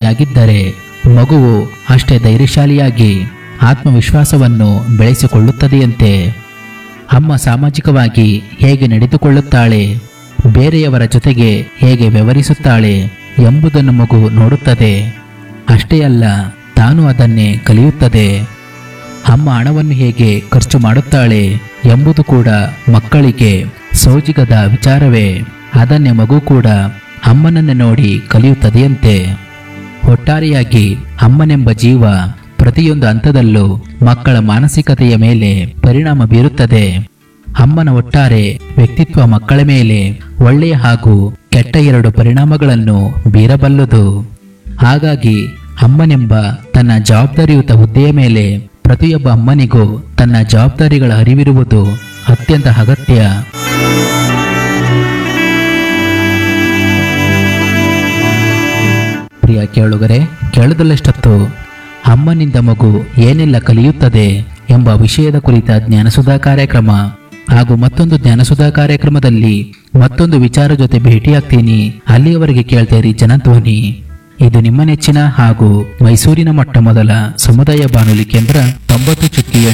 ಅಮ್ಮನಿಯಾಗಿದ್ದರೆ ಮಗುವು ಅಷ್ಟೇ ಧೈರ್ಯಶಾಲಿಯಾಗಿ ಆತ್ಮವಿಶ್ವಾಸವನ್ನು ಬೆಳೆಸಿಕೊಳ್ಳುತ್ತದೆಯಂತೆ ಅಮ್ಮ ಸಾಮಾಜಿಕವಾಗಿ ಹೇಗೆ ನಡೆದುಕೊಳ್ಳುತ್ತಾಳೆ ಬೇರೆಯವರ ಜೊತೆಗೆ ಹೇಗೆ ವ್ಯವಹರಿಸುತ್ತಾಳೆ ಎಂಬುದನ್ನು ಮಗು ನೋಡುತ್ತದೆ ಅಷ್ಟೇ ಅಲ್ಲ ತಾನು ಅದನ್ನೇ ಕಲಿಯುತ್ತದೆ ಅಮ್ಮ ಹಣವನ್ನು ಹೇಗೆ ಖರ್ಚು ಮಾಡುತ್ತಾಳೆ ಎಂಬುದು ಕೂಡ ಮಕ್ಕಳಿಗೆ ಸೋಜಿಗದ ವಿಚಾರವೇ ಅದನ್ನೇ ಮಗು ಕೂಡ ಅಮ್ಮನನ್ನು ನೋಡಿ ಕಲಿಯುತ್ತದೆಯಂತೆ ಒಟ್ಟಾರೆಯಾಗಿ ಅಮ್ಮನೆಂಬ ಜೀವ ಪ್ರತಿಯೊಂದು ಹಂತದಲ್ಲೂ ಮಕ್ಕಳ ಮಾನಸಿಕತೆಯ ಮೇಲೆ ಪರಿಣಾಮ ಬೀರುತ್ತದೆ ಅಮ್ಮನ ಒಟ್ಟಾರೆ ವ್ಯಕ್ತಿತ್ವ ಮಕ್ಕಳ ಮೇಲೆ ಒಳ್ಳೆಯ ಹಾಗೂ ಕೆಟ್ಟ ಎರಡು ಪರಿಣಾಮಗಳನ್ನು ಬೀರಬಲ್ಲದು ಹಾಗಾಗಿ ಅಮ್ಮನೆಂಬ ತನ್ನ ಜವಾಬ್ದಾರಿಯುತ ಹುದ್ದೆಯ ಮೇಲೆ ಪ್ರತಿಯೊಬ್ಬ ಅಮ್ಮನಿಗೂ ತನ್ನ ಜವಾಬ್ದಾರಿಗಳ ಅರಿವಿರುವುದು ಅತ್ಯಂತ ಅಗತ್ಯ ಪ್ರಿಯ ಕೇಳುಗರೆ ಕೇಳದಲ್ಲಷ್ಟೊತ್ತು ಅಮ್ಮನಿಂದ ಮಗು ಏನೆಲ್ಲ ಕಲಿಯುತ್ತದೆ ಎಂಬ ವಿಷಯದ ಕುರಿತ ಜ್ಞಾನಸುಧಾ ಕಾರ್ಯಕ್ರಮ ಹಾಗೂ ಮತ್ತೊಂದು ಜ್ಞಾನಸುಧಾ ಕಾರ್ಯಕ್ರಮದಲ್ಲಿ ಮತ್ತೊಂದು ವಿಚಾರ ಜೊತೆ ಭೇಟಿಯಾಗ್ತೀನಿ ಅಲ್ಲಿಯವರೆಗೆ ಕೇಳ್ತೇರಿ ಜನಧ್ವನಿ ಇದು ನಿಮ್ಮ ನೆಚ್ಚಿನ ಹಾಗೂ ಮೈಸೂರಿನ ಮೊಟ್ಟ ಮೊದಲ ಸಮುದಾಯ ಬಾನುಲಿ ಕೇಂದ್ರ ತೊಂಬತ್ತು ಚುಕ್ಕಿ